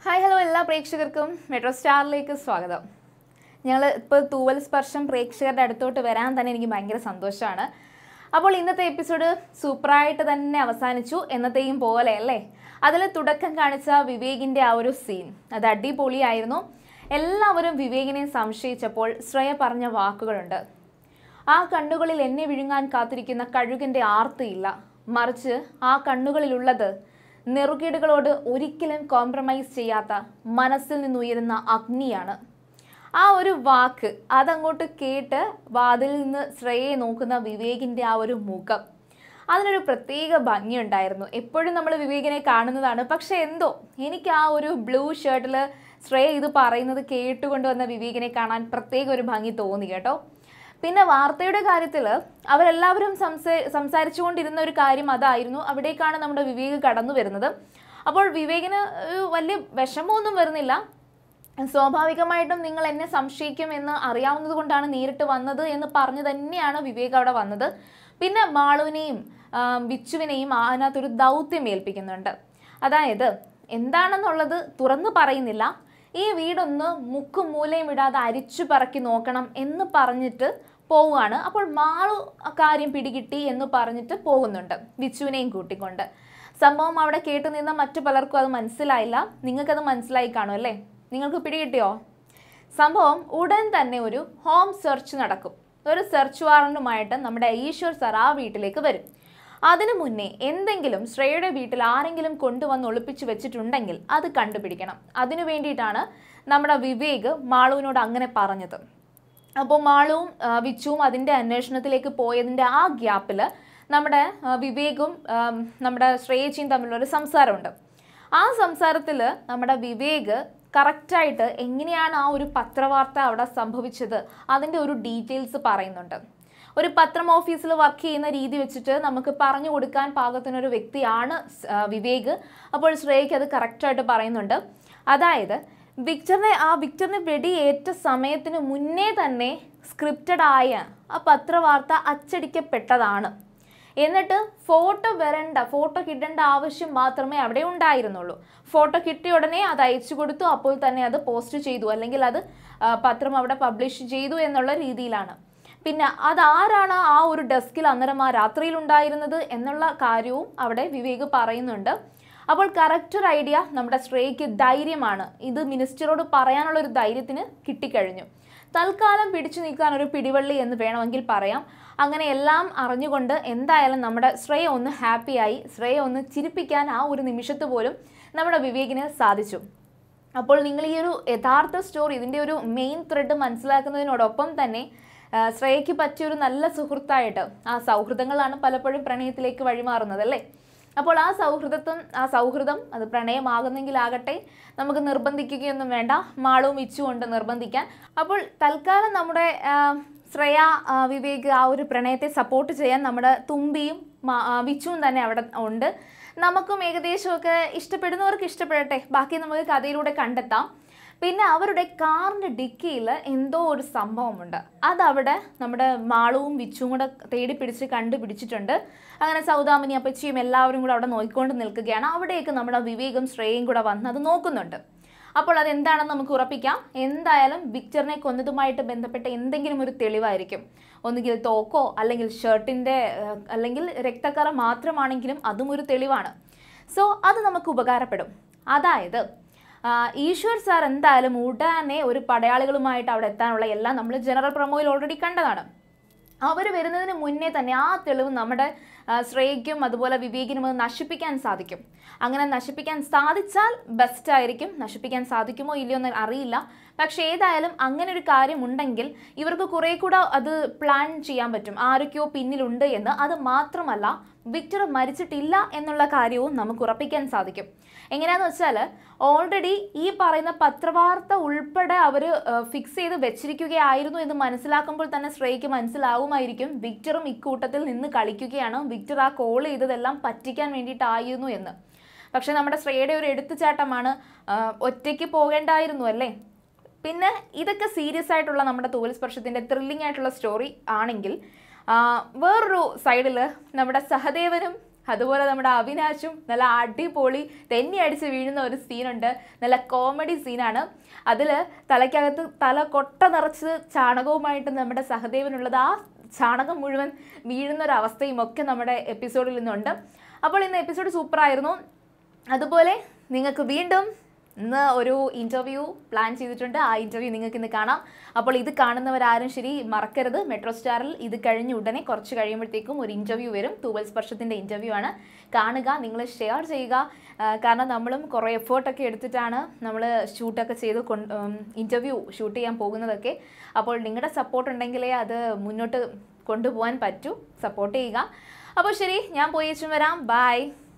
hi hello എല്ലാ പ്രേക്ഷകർക്കും metro സ്റ്റാറിലേക്ക് സ്വാഗതം ഞങ്ങൾ ഇപ്പോൾ തൂവൽ സ്പർശം പ്രേക്ഷകരുടെ അടുത്തോട്ട് വരാൻ തന്നെ എനിക്ക് ഭയങ്കര സന്തോഷമാണ് അപ്പോൾ ഇന്നത്തെ എപ്പിസോഡ് സൂപ്പറായിട്ട് തന്നെ അവസാനിച്ചു എന്നത്തെയും പോലെ അല്ലേ അതിൽ തുടക്കം കാണിച്ച വിവേകിൻ്റെ ആ ഒരു സീൻ അത് അടിപൊളിയായിരുന്നു എല്ലാവരും വിവേകിനെ സംശയിച്ചപ്പോൾ ശ്രേയ പറഞ്ഞ വാക്കുകളുണ്ട് ആ കണ്ണുകളിൽ എന്നെ വിഴുങ്ങാൻ കാത്തിരിക്കുന്ന കഴുകന്റെ ആർത്തിയില്ല മറിച്ച് ആ കണ്ണുകളിലുള്ളത് നെറുകേടുകളോട് ഒരിക്കലും കോംപ്രമൈസ് ചെയ്യാത്ത മനസ്സിൽ നിന്നുയരുന്ന അഗ്നിയാണ് ആ ഒരു വാക്ക് അതങ്ങോട്ട് കേട്ട് വാതിലിൽ നിന്ന് ശ്രേയയെ നോക്കുന്ന വിവേകിൻ്റെ ആ ഒരു മുഖം അതിനൊരു പ്രത്യേക ഭംഗിയുണ്ടായിരുന്നു എപ്പോഴും നമ്മൾ വിവേകിനെ കാണുന്നതാണ് പക്ഷെ എന്തോ എനിക്ക് ആ ഒരു ബ്ലൂ ഷർട്ടിൽ ശ്രേയ ഇത് പറയുന്നത് കേട്ടുകൊണ്ട് വന്ന വിവേകിനെ കാണാൻ പ്രത്യേക ഒരു ഭംഗി തോന്നി കേട്ടോ പിന്നെ വാർത്തയുടെ കാര്യത്തിൽ അവരെല്ലാവരും സംസാ സംസാരിച്ചുകൊണ്ടിരുന്ന ഒരു കാര്യം അതായിരുന്നു അവിടേക്കാണ് നമ്മുടെ വിവേക് കടന്നു വരുന്നത് അപ്പോൾ വിവേകിന് ഒരു വലിയ വിഷമമൊന്നും വരുന്നില്ല സ്വാഭാവികമായിട്ടും നിങ്ങൾ എന്നെ സംശയിക്കും എന്ന് അറിയാവുന്നത് കൊണ്ടാണ് നേരിട്ട് വന്നത് എന്ന് പറഞ്ഞു തന്നെയാണ് വിവേക് അവിടെ വന്നത് പിന്നെ മാളുവിനെയും ആ, ബിച്ചുവിനെയും അതിനകത്തൊരു ദൗത്യം ഏൽപ്പിക്കുന്നുണ്ട് അതായത് എന്താണെന്നുള്ളത് തുറന്നു പറയുന്നില്ല ഈ വീടൊന്ന് മുക്കും മൂലയും ഇടാതെ അരിച്ചു പറക്കി നോക്കണം എന്ന് പറഞ്ഞിട്ട് പോവുകയാണ് അപ്പോൾ മാളു ആ കാര്യം പിടികിട്ടി എന്ന് പറഞ്ഞിട്ട് പോകുന്നുണ്ട് ബിച്ചുവിനെയും കൂട്ടിക്കൊണ്ട് സംഭവം അവിടെ കേട്ടു നിന്ന മറ്റു പലർക്കും അത് മനസ്സിലായില്ല നിങ്ങൾക്കത് മനസ്സിലായി കാണും അല്ലേ നിങ്ങൾക്ക് പിടികിട്ടിയോ സംഭവം ഉടൻ തന്നെ ഒരു ഹോം സെർച്ച് നടക്കും ഒരു സെർച്ച് വാറണ്ടുമായിട്ട് നമ്മുടെ ഈശ്വർ സർ ആ വീട്ടിലേക്ക് വരും അതിനു മുന്നേ എന്തെങ്കിലും ശ്രേയയുടെ വീട്ടിൽ ആരെങ്കിലും കൊണ്ടുവന്ന് ഒളിപ്പിച്ചു വെച്ചിട്ടുണ്ടെങ്കിൽ അത് കണ്ടുപിടിക്കണം അതിനു വേണ്ടിയിട്ടാണ് നമ്മുടെ വിവേക് മാളുവിനോട് അങ്ങനെ പറഞ്ഞത് അപ്പോൾ മാളുവും ആ, വിച്ചുവും അതിൻ്റെ അന്വേഷണത്തിലേക്ക് പോയതിൻ്റെ ആ ഗ്യാപ്പിൽ നമ്മുടെ ആ, വിവേകും ആ, നമ്മുടെ ശ്രേയച്ചിയും തമ്മിലൊരു സംസാരമുണ്ട് ആ സംസാരത്തിൽ നമ്മുടെ വിവേക് കറക്റ്റായിട്ട് എങ്ങനെയാണ് ആ ഒരു പത്രവാർത്ത അവിടെ സംഭവിച്ചത് അതിൻ്റെ ഒരു ഡീറ്റെയിൽസ് പറയുന്നുണ്ട് ഒരു പത്രം ഓഫീസിൽ വർക്ക് ചെയ്യുന്ന രീതി വെച്ചിട്ട് നമുക്ക് പറഞ്ഞു കൊടുക്കാൻ പാകത്തിനൊരു വ്യക്തിയാണ് സ്- ആ, വിവേക് അപ്പോൾ ശ്രേയയ്ക്ക് അത് കറക്റ്റായിട്ട് പറയുന്നുണ്ട് അതായത് വിക്ടറിനെ ആ വിക്ടറിനെ വെടിയേറ്റ സമയത്തിന് മുന്നേ തന്നെ സ്ക്രിപ്റ്റഡ് ആയ ആ പത്രവാർത്ത അച്ചടിക്കപ്പെട്ടതാണ് എന്നിട്ട് ഫോട്ടോ വരണ്ട ഫോട്ടോ കിട്ടേണ്ട ആവശ്യം മാത്രമേ അവിടെ ഉണ്ടായിരുന്നുള്ളൂ ഫോട്ടോ കിട്ടിയ ഉടനെ അത് അയച്ചു കൊടുത്തു അപ്പോൾ തന്നെ അത് പോസ്റ്റ് ചെയ്തു അല്ലെങ്കിൽ അത് ആ, പത്രം അവിടെ പബ്ലിഷ് ചെയ്തു എന്നുള്ള രീതിയിലാണ് പിന്നെ അതാരാണ് ആ ഒരു ഡെസ്കിൽ അന്നേരം ആ രാത്രിയിൽ ഉണ്ടായിരുന്നത് എന്നുള്ള കാര്യവും അവിടെ വിവേക് പറയുന്നുണ്ട് അപ്പോൾ കറക്റ്റ് ഒരു ഐഡിയ നമ്മുടെ ശ്രേയ്ക്ക് ധൈര്യമാണ് ഇത് മിനിസ്റ്ററോട് പറയാനുള്ള ഒരു ധൈര്യത്തിന് കിട്ടിക്കഴിഞ്ഞു തൽക്കാലം പിടിച്ചു നിൽക്കാൻ ഒരു പിടിവള്ളി എന്ന് വേണമെങ്കിൽ പറയാം അങ്ങനെ എല്ലാം അറിഞ്ഞുകൊണ്ട് എന്തായാലും നമ്മുടെ ശ്രേയ ഒന്ന് ഹാപ്പിയായി ശ്രേയ ഒന്ന് ചിരിപ്പിക്കാൻ ആ ഒരു നിമിഷത്ത് പോലും നമ്മുടെ വിവേകിന് സാധിച്ചു അപ്പോൾ നിങ്ങൾ ഈ ഒരു യഥാർത്ഥ സ്റ്റോറി ഇതിൻ്റെ ഒരു മെയിൻ ത്രെഡ് മനസ്സിലാക്കുന്നതിനോടൊപ്പം തന്നെ ആ, ശ്രേയയ്ക്ക് പറ്റിയൊരു നല്ല സുഹൃത്തായിട്ട് ആ സൗഹൃദങ്ങളാണ് പലപ്പോഴും പ്രണയത്തിലേക്ക് വഴിമാറുന്നത് അല്ലേ അപ്പോൾ ആ സൗഹൃദത്വം ആ സൗഹൃദം അത് പ്രണയമാകുന്നെങ്കിലാകട്ടെ നമുക്ക് നിർബന്ധിക്കുകയൊന്നും വേണ്ട മാളവും ഇച്ചു കൊണ്ട് നിർബന്ധിക്കാൻ അപ്പോൾ തൽക്കാലം നമ്മുടെ ആ, ശ്രേയ ആ, വിവേക് ആ ഒരു പ്രണയത്തെ സപ്പോർട്ട് ചെയ്യാൻ നമ്മുടെ തുമ്പിയും മാ- ആ, വിച്ചുവും തന്നെ അവിടെ ഉണ്ട് നമുക്കും ഏകദേശമൊക്കെ ഇഷ്ടപ്പെടുന്നവർക്ക് ഇഷ്ടപ്പെടട്ടെ ബാക്കി നമുക്ക് കഥയിലൂടെ കണ്ടെത്താം പിന്നെ അവരുടെ കാറിൻ്റെ ഡിക്കിയിൽ എന്തോ ഒരു സംഭവമുണ്ട് അതവിടെ നമ്മുടെ മാളുവും വിച്ചുവും കൂടെ തേടി പിടിച്ച് കണ്ടുപിടിച്ചിട്ടുണ്ട് അങ്ങനെ സൗദാമിനി അപ്പച്ചിയും എല്ലാവരും കൂടെ അവിടെ നോക്കിക്കൊണ്ട് നിൽക്കുകയാണ് അവിടേക്ക് നമ്മുടെ വിവേകും ശ്രേയയും കൂടെ വന്ന് അത് നോക്കുന്നുണ്ട് അപ്പോൾ അത് എന്താണെന്ന് നമുക്ക് ഉറപ്പിക്കാം എന്തായാലും വിക്ടറിനെ കൊന്നതുമായിട്ട് ബന്ധപ്പെട്ട എന്തെങ്കിലും ഒരു തെളിവായിരിക്കും ഒന്നുകിൽ തോക്കോ അല്ലെങ്കിൽ ഷർട്ടിൻ്റെ അല്ലെങ്കിൽ രക്തക്കറ മാത്രമാണെങ്കിലും അതും ഒരു തെളിവാണ് സോ അത് നമുക്ക് ഉപകാരപ്പെടും അതായത് ആ, ഈശ്വർ സാർ എന്തായാലും ഉടനെ ഒരു പടയാളികളുമായിട്ട് അവിടെ എത്താനുള്ള എല്ലാം നമ്മൾ ജനറൽ പ്രൊമോയിൽ ഓൾറെഡി കണ്ടതാണ് അവർ വരുന്നതിന് മുന്നേ തന്നെ ആ തെളിവ് നമ്മുടെ ആ, ശ്രേയയ്ക്കും അതുപോലെ വിവേകിനും അത് നശിപ്പിക്കാൻ സാധിക്കും അങ്ങനെ നശിപ്പിക്കാൻ സാധിച്ചാൽ ബെസ്റ്റ് ആയിരിക്കും നശിപ്പിക്കാൻ സാധിക്കുമോ ഇല്ലയോ എന്ന് അറിയില്ല പക്ഷേ ഏതായാലും അങ്ങനെ ഒരു കാര്യം ഉണ്ടെങ്കിൽ ഇവർക്ക് കുറേ കൂടെ അത് പ്ലാൻ ചെയ്യാൻ പറ്റും ആരൊക്കെയോ പിന്നിലുണ്ട് എന്ന് അത് മാത്രമല്ല വിക്ടർ മരിച്ചിട്ടില്ല എന്നുള്ള കാര്യവും നമുക്ക് ഉറപ്പിക്കാൻ സാധിക്കും എങ്ങനെയാന്ന് വെച്ചാൽ ഓൾറെഡി ഈ പറയുന്ന പത്രവാർത്ത ഉൾപ്പെടെ അവർ ഫിക്സ് ചെയ്ത് വെച്ചിരിക്കുകയായിരുന്നു എന്ന് മനസ്സിലാക്കുമ്പോൾ തന്നെ ശ്രേയ്ക്ക് മനസ്സിലാവുമായിരിക്കും വിക്ടറും ഇക്കൂട്ടത്തിൽ നിന്ന് കളിക്കുകയാണ് വിക്ടർ ആ കോൾ ചെയ്തതെല്ലാം പറ്റിക്കാൻ വേണ്ടിയിട്ടായിരുന്നു എന്ന് പക്ഷെ നമ്മുടെ ശ്രേയയുടെ ഒരു എടുത്തുചാട്ടമാണ് ആ, ഒറ്റയ്ക്ക് പോകേണ്ടായിരുന്നു അല്ലേ പിന്നെ ഇതൊക്കെ സീരിയസ് ആയിട്ടുള്ള നമ്മുടെ തൂവൽ സ്പർശത്തിൻ്റെ ത്രില്ലിംഗ് ആയിട്ടുള്ള സ്റ്റോറി ആണെങ്കിൽ ആ, വേറൊരു സൈഡിൽ നമ്മുടെ സഹദേവനും അതുപോലെ നമ്മുടെ അവിനാശും നല്ല അടിപൊളി തെന്നി അടിച്ച് വീഴുന്ന ഒരു സീനുണ്ട് നല്ല കോമഡി സീനാണ് അതിൽ തലയ്ക്കകത്ത് തല കൊട്ട നിറച്ച് ചാണകവുമായിട്ട് നമ്മുടെ സഹദേവനുള്ളത് ആ ചാണകം മുഴുവൻ വീഴുന്ന ഒരു അവസ്ഥയും ഒക്കെ നമ്മുടെ എപ്പിസോഡിൽ നിന്നുണ്ട് അപ്പോൾ ഇന്ന് എപ്പിസോഡ് സൂപ്പറായിരുന്നു അതുപോലെ നിങ്ങൾക്ക് വീണ്ടും ഇന്ന് ഒരു ഇൻ്റർവ്യൂ പ്ലാൻ ചെയ്തിട്ടുണ്ട് ആ ഇൻ്റർവ്യൂ നിങ്ങൾക്ക് ഇന്ന് കാണാം അപ്പോൾ ഇത് കാണുന്നവരാരും ശരി മറക്കരുത് മെട്രോ സ്റ്റാറിൽ ഇത് കഴിഞ്ഞ് ഉടനെ കുറച്ച് കഴിയുമ്പോഴത്തേക്കും ഒരു ഇൻ്റർവ്യൂ വരും തൂവൽ സ്പർശത്തിൻ്റെ ഇൻ്റർവ്യൂ ആണ് കാണുക നിങ്ങൾ ഷെയർ ചെയ്യുക ആ, കാരണം നമ്മളും കുറേ എഫേർട്ടൊക്കെ എടുത്തിട്ടാണ് നമ്മൾ ഷൂട്ടൊക്കെ ചെയ്ത് കൊണ്ട് ഇൻ്റർവ്യൂ ഷൂട്ട് ചെയ്യാൻ പോകുന്നതൊക്കെ അപ്പോൾ നിങ്ങളുടെ സപ്പോർട്ട് ഉണ്ടെങ്കിലേ അത് മുന്നോട്ട് കൊണ്ടുപോകാൻ പറ്റൂ സപ്പോർട്ട് ചെയ്യുക അപ്പോൾ ശരി ഞാൻ പോയി വരാം ബൈ